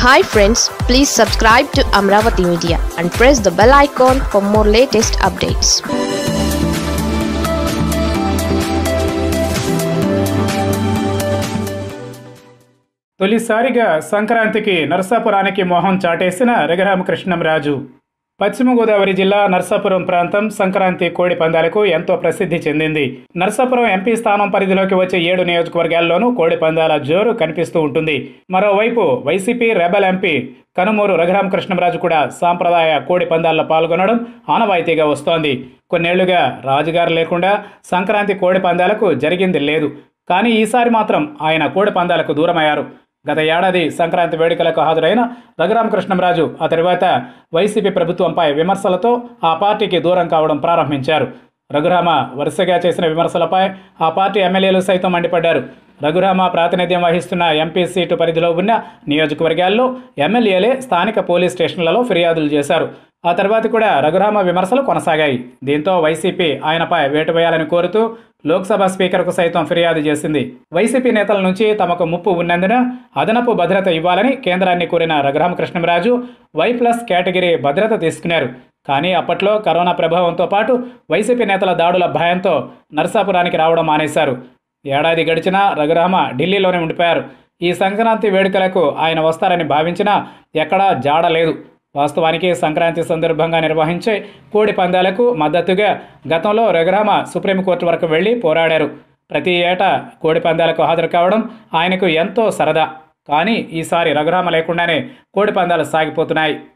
hi friends please subscribe to Amaravati media and press the bell icon for more latest updates తొలిసారిగా సంక్రాంతికి నరసాపురానికి మోహం చాటేసిన రఘురామకృష్ణంరాజు పశ్చిమ గోదావరి జిల్లా నర్సాపురం ప్రాంతం సంక్రాంతి కోడి పందాలకు ఎంతో ప్రసిద్ధి చెందింది నర్సాపురం ఎంపీ స్థానం పరిధిలోకి వచ్చే ఏడు నియోజకవర్గాల్లోనూ కోడి పందాల జోరు కనిపిస్తూ ఉంటుంది మరోవైపు YCP rebel MP Kanumuru Raghuramakrishnamraju కూడా సాంప్రదాయ కోడి పందాల్లో పాల్గొనడం ఆనవాయితీగా వస్తోంది కొన్నేళ్లుగా రాజుగారు లేకుండా సంక్రాంతి కోడి పందాలకు జరిగింది లేదు కానీ ఈసారి మాత్రం ఆయన కోడి పందాలకు దూరమయ్యారు గత ఏడాది సంక్రాంతి వేడుకలకు హాజరైన రఘురామకృష్ణంరాజు ఆ తర్వాత వైసీపీ ప్రభుత్వంపై విమర్శలతో ఆ పార్టీకి దూరం కావడం ప్రారంభించారు రఘురామ వరుసగా చేసిన విమర్శలపై ఆ పార్టీ ఎమ్మెల్యేలు సైతం మండిపడ్డారు రఘురామ ప్రాతినిధ్యం వహిస్తున్న ఎంపీ సీటు పరిధిలో ఉన్న నియోజకవర్గాల్లో ఎమ్మెల్యేలే స్థానిక పోలీస్ స్టేషన్లలో ఫిర్యాదులు చేశారు ఆ తర్వాత కూడా రఘురామ విమర్శలు కొనసాగాయి దీంతో వైసీపీ ఆయనపై వేటు వేయాలని కోరుతూ లోక్సభ స్పీకర్కు సైతం ఫిర్యాదు చేసింది వైసీపీ నేతల నుంచి తమకు ముప్పు ఉన్నందున అదనపు భద్రత ఇవ్వాలని కేంద్రాన్ని కోరిన రఘురామకృష్ణంరాజు వై ప్లస్ కేటగిరీ భద్రత తీసుకున్నారు కానీ అప్పట్లో కరోనా ప్రభావంతో పాటు వైసీపీ నేతల దాడుల భయంతో నర్సాపురానికి రావడం మానేశారు ఏడాది గడిచినా రఘురామ ఢిల్లీలోనే ఉండిపోయారు ఈ సంక్రాంతి వేడుకలకు ఆయన వస్తారని భావించినా ఎక్కడా జాడ లేదు వాస్తవానికి సంక్రాంతి సందర్భంగా నిర్వహించే కోడి పందాలకు మద్దతుగా గతంలో రఘురామ సుప్రీంకోర్టు వరకు వెళ్లి పోరాడారు ప్రతి ఏటా కోడి పందాలకు హాజరు కావడం ఆయనకు ఎంతో సరదా కానీ ఈసారి రఘురామ లేకుండానే కోడి పందాలు సాగిపోతున్నాయి